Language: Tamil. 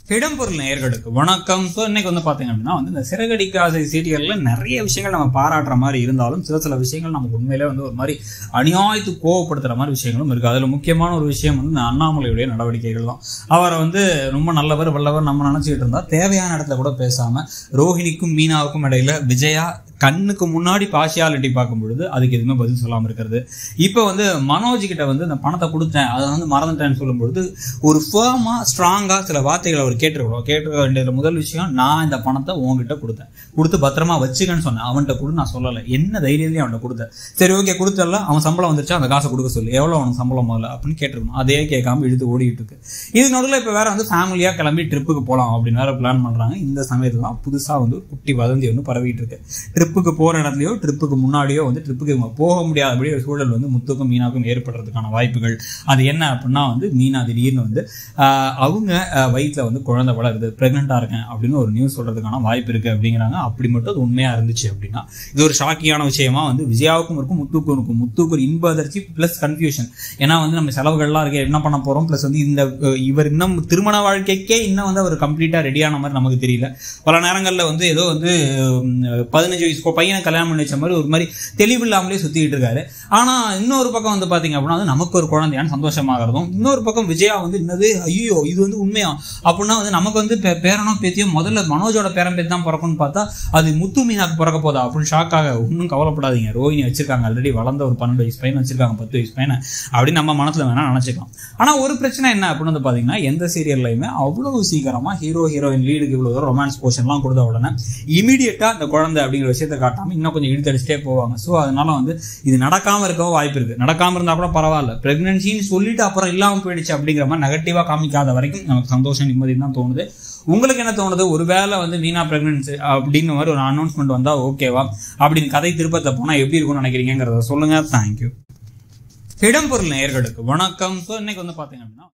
இடம்பொருள் நேயர்களுக்கு வணக்கம் ஸோ இன்னைக்கு வந்து பார்த்தீங்க அப்படின்னா வந்து இந்த சிறகடிக்க ஆசை சீரியல்ல நிறைய விஷயங்கள் நம்ம பாராட்டுற மாதிரி இருந்தாலும் சில சில விஷயங்கள் நமக்கு உண்மையிலே வந்து ஒரு மாதிரி அநியாயத்து கோவப்படுத்துற மாதிரி விஷயங்களும் இருக்கு அதில் முக்கியமான ஒரு விஷயம் வந்து இந்த அண்ணாமலையுடைய நடவடிக்கைகள் தான் அவரை வந்து ரொம்ப நல்லவர் வல்லவர் நம்ம நினச்சிக்கிட்டு இருந்தா தேவையான இடத்துல கூட பேசாம ரோஹிணிக்கும் மீனாவுக்கும் இடையில விஜயா கண்ணுக்கு முன்னாடி பார்ஷியாலிட்டி பார்க்கும் பொழுது அதுக்கு எதுவுமே பதில் சொல்லாமல் இருக்கிறது இப்போ வந்து மனோஜ் கிட்ட வந்து இந்த பணத்தை கொடுத்தேன் அதை வந்து மறந்துட்டேன்னு சொல்லும் பொழுது ஒரு ஃபேமா ஸ்ட்ராங்கா சில வார்த்தைகளை அவர் கேட்டிருக்கணும் கேட்டிருக்க வேண்டியது முதல் விஷயம் நான் இந்த பணத்தை உன்கிட்ட கொடுத்தேன் கொடுத்து பத்திரமா வச்சுக்கன்னு சொன்னேன் அவன்கிட்ட கொடு நான் சொல்லலை என்ன தைரியத்தையும் அவன்கிட்ட கொடுத்தேன் சரி ஓகே கொடுத்தல அவன் சம்பளம் வந்துருச்சா அந்த காசை கொடுக்க சொல்லு எவ்வளோ அவனுக்கு சம்பளம் முதல்ல அப்படின்னு கேட்டிருக்கணும் அதே கேட்காம இழுத்து ஓடிட்டு இருக்கு இது நடுவில் இப்போ வேற வந்து ஃபேமிலியாக கிளம்பி ட்ரிப்புக்கு போகலாம் அப்படின்னு வேற பிளான் பண்ணுறாங்க இந்த சமயத்தில் தான் புதுசாக வந்து ஒரு குட்டி வதந்தி ஒன்று பரவிட்டு இருக்கு ட்ரிப்புக்கு போகிற இடத்துலையோ ட்ரிப்புக்கு முன்னாடியோ வந்து ட்ரிப்புக்கு இவங்க போக முடியாதபடி ஒரு சூழல் வந்து முத்துக்கும் மீனாக்கும் ஏற்படுறதுக்கான வாய்ப்புகள் அது என்ன அப்படின்னா வந்து மீனா திடீர்னு வந்து ஆஹ், அவங்க வயிற்றில் வந்து குழந்தை வளருது ப்ரெக்னெண்ட்டாக இருக்கேன் அப்படின்னு ஒரு நியூஸ் சொல்கிறதுக்கான வாய்ப்பு இருக்குது அப்படிங்கிறாங்க அப்படி மட்டும் அது உண்மையாக இருந்துச்சு அப்படின்னா இது ஒரு ஷாக்கியான விஷயமா வந்து விஜயாவுக்கும் இருக்கும் முத்துக்கும் இருக்கும் முத்துக்கு ஒரு இன்ப அதிர்ச்சி ப்ளஸ் கன்ஃபியூஷன் ஏன்னா வந்து நம்ம செலவுகள்லாம் இருக்கு என்ன பண்ண போகிறோம் ப்ளஸ் வந்து இந்த அஹ், இவர் இன்னும் திருமண வாழ்க்கைக்கே இன்னும் வந்து அவர் கம்ப்ளீட்டாக ரெடியான மாதிரி நமக்கு தெரியல பல நேரங்களில் வந்து ஏதோ வந்து உம், பதினஞ்சு வயசு கொ- பையனை கல்யாணம் பண்ணி வச்ச மாதிரி ஒரு மாதிரி தெளிவு இல்லாமலே சுற்றிக்கிட்டு இருக்காரு ஆனால் இன்னொரு பக்கம் வந்து பார்த்தீங்க அப்படின்னா வந்து நமக்கு ஒரு குழந்தையான்னு சந்தோஷமாகிறதும் இன்னொரு பக்கம் விஜயா வந்து என்னது ஐயோ இது வந்து உண்மையா அப்படின்னா வந்து நமக்கு வந்து பே- பேரனோ பேத்தியோ முதல்ல மனோஜோட பேரன் பேத்தி தான் பிறக்கும்னு பார்த்தா அது முத்து மீனாக்கு பிறக்க போதா அப்படின்னு ஷாக்காக ஒன்றும் கவலைப்படாதீங்க ரோஹிணி வச்சிருக்காங்க ஆல்ரெடி வளர்ந்த ஒரு பன்னெண்டு வயசு பையன் வச்சிருக்காங்க பத்து வயசு பையனை அப்படின்னு நம்ம மனசுல வேணா நினைச்சுக்கலாம் ஆனா ஒரு பிரச்சனை என்ன அப்படின்னு வந்து பாத்தீங்கன்னா எந்த சீரியல்லையுமே அவ்வளவு சீக்கிரமா ஹீரோ ஹீரோயின் லீடுக்கு இவ்வளவு தூரம் ரொமான்ஸ் போர்ஷன்லாம் கொடுத்த உடனே இமீடியட்டா அந்த குழந்தை அப்படிங்கிற விஷயத்தை காட்டாம இன்னும் கொஞ்சம் இழுத்தடிச்சிட்டே போவாங்க ஸோ அதனால வந்து இது நடக்காம இருக்கவும் வாய்ப்பு இருக்கு நடக்காம இருந்தா கூட பரவாயில்ல பிரெக்னன்சின்னு சொல்லிட்டு அப்புறம் இல்லாம போயிடுச்சு அப்படிங்கிற மாதிரி நெகட்டிவா காமிக்காத வரைக்கும் நமக்கு சந்தோஷம் நிம்மதி தான் தோணுது உங்களுக்கு என்ன தோணுது ஒருவேளை வந்து வீணா பிரெக்னன்சி அப்படின்னு மாதிரி ஒரு அனௌன்ஸ்மெண்ட் வந்தா ஓகேவா அப்படின்னு கதை திருப்பத்தை போனா எப்படி இருக்கும்னு நினைக்கிறீங்கிறத சொல்லுங்க தேங்க்யூ இடம்பொருள் நேயர்களுக்கு வணக்கம் ஸோ இன்னைக்கு வந்து பாத்தீங்க அப்படின்னா